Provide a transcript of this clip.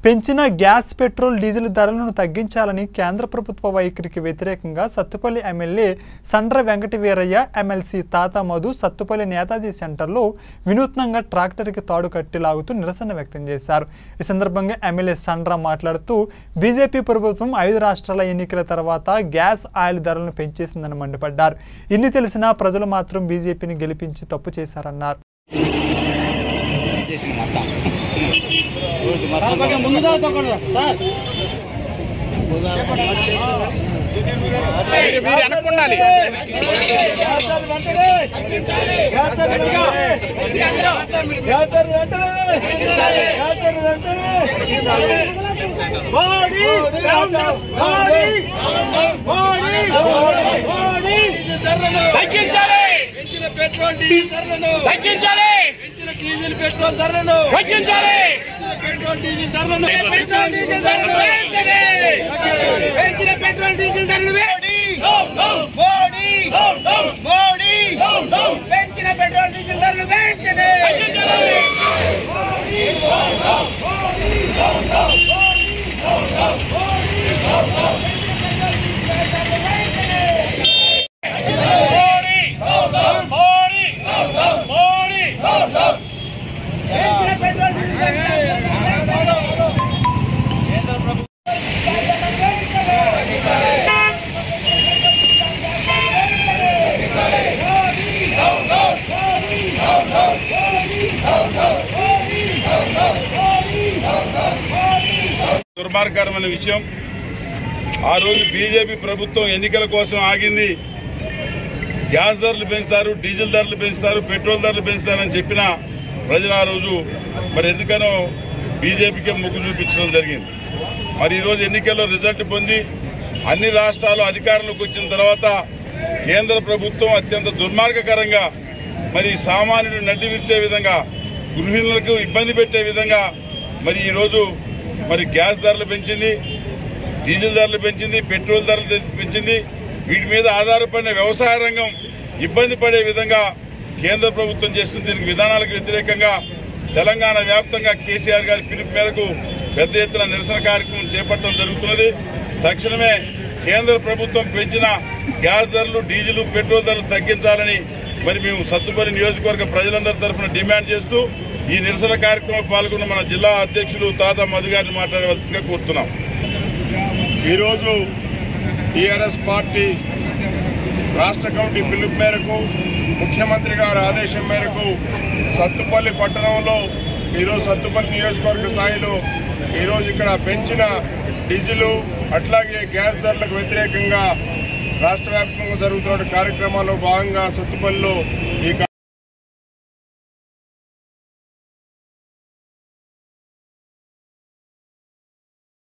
పెంచిన gas petrol diesel ధరలను తగ్గించాలని కేంద్ర ప్రభుత్వ వైఖరికి వ్యతిరేకంగా సత్తుపల్లి ఎమ్మెల్యే సండ్ర వెంకట వీరయ్య ఎమ్మెల్సీ తాత మధు సత్తుపల్లి నేతాజీ సెంటర్లో వినూత్నంగా ట్రాక్టర్కి తాడు కట్టి లాగుతూ నిరసన వ్యక్తం చేశారు ఈ సందర్భంగా ఎమ్మెల్యే సండ్ర మాట్లాడుతూ బీజేపీ ప్రభుత్వం ఐదు రాష్ట్రాల ఎన్నికల తర్వాత గ్యాస్ ఆయిల్ ధరలను పెంచేసిందని మండిపడ్డారు ఇన్ని తెలిసినా ప్రజలు మాత్రం బీజేపీని గెలిపించి తప్పు చేశారన్నారు మీరు మీరు వెనక్కుండాలి తగ్గించాలి పెంచిన పెట్రోల్ డీజిల్ ధరలను తగ్గించాలి పెంచిన డీజిల్ పెట్రోల్ ధరలను తగ్గించాలి పెట్రోల్ డీజిల్ ధరలను పెట్రోల్ డీజిల్ ధరలు వెంటనే పెంచిన పెట్రోల్ డీజిల్ ధరలు వెంటనే మోడీ మోడీ పెంచిన పెట్రోల్ డీజిల్ ధరలు వెంటనే మోడీ మోడీ మోడీ పెంచిన పెట్రోల్ డీజిల్ దుర్మార్గకరమైన విషయం ఆ రోజు బీజేపీ ప్రభుత్వం ఎన్నికల కోసం ఆగింది గ్యాస్ ధరలు పెంచుతారు డీజిల్ ధరలు పెంచుతారు పెట్రోల్ ధరలు పెంచుతారని చెప్పిన ప్రజలు ఆ రోజు మరి ఎందుకనో బీజేపీకి మొగ్గు చూపించడం జరిగింది మరి ఈరోజు ఎన్నికల్లో రిజల్ట్ పొంది అన్ని రాష్ట్రాలు అధికారంలోకి వచ్చిన తర్వాత కేంద్ర ప్రభుత్వం అత్యంత దుర్మార్గకరంగా మరి సామాన్యుడు నడ్డి విరిచే విధంగా గృహిణులకు ఇబ్బంది పెట్టే విధంగా మరి ఈరోజు మరి గ్యాస్ ధరలు పెంచింది డీజిల్ ధరలు పెంచింది పెట్రోల్ ధరలు పెంచింది వీటి మీద ఆధారపడిన వ్యవసాయ రంగం ఇబ్బంది పడే విధంగా కేంద్ర ప్రభుత్వం చేస్తున్న దీనికి విధానాలకు వ్యతిరేకంగా తెలంగాణ వ్యాప్తంగా కేసీఆర్ గారి పిలుపు మేరకు పెద్ద ఎత్తున నిరసన కార్యక్రమం చేపట్టడం జరుగుతున్నది తక్షణమే కేంద్ర ప్రభుత్వం పెంచిన గ్యాస్ ధరలు డీజిల్ పెట్రోల్ ధరలు తగ్గించాలని మరి మేము సత్తుపల్లి నియోజకవర్గ ప్రజలందరి తరఫున డిమాండ్ చేస్తూ ఈ నిరసన కార్యక్రమంలో పాల్గొన్న మన జిల్లా అధ్యక్షులు తాత మధు గారిని మాట్లాడవలసిందిగా కోరుతున్నాం ఈరోజు టీఆర్ఎస్ పార్టీ రాష్ట్ర కమిటీ పిలుపు మేరకు ముఖ్యమంత్రి గారి ఆదేశం మేరకు సత్తుపల్లి పట్టణంలో ఈరోజు సత్తుపల్లి నియోజకవర్గ స్థాయిలో ఈరోజు ఇక్కడ పెంచిన డీజిల్ అట్లాగే గ్యాస్ ధరలకు వ్యతిరేకంగా రాష్ట్ర వ్యాప్తంగా జరుగుతున్న కార్యక్రమాల్లో భాగంగా సత్తుపల్లిలో ఈ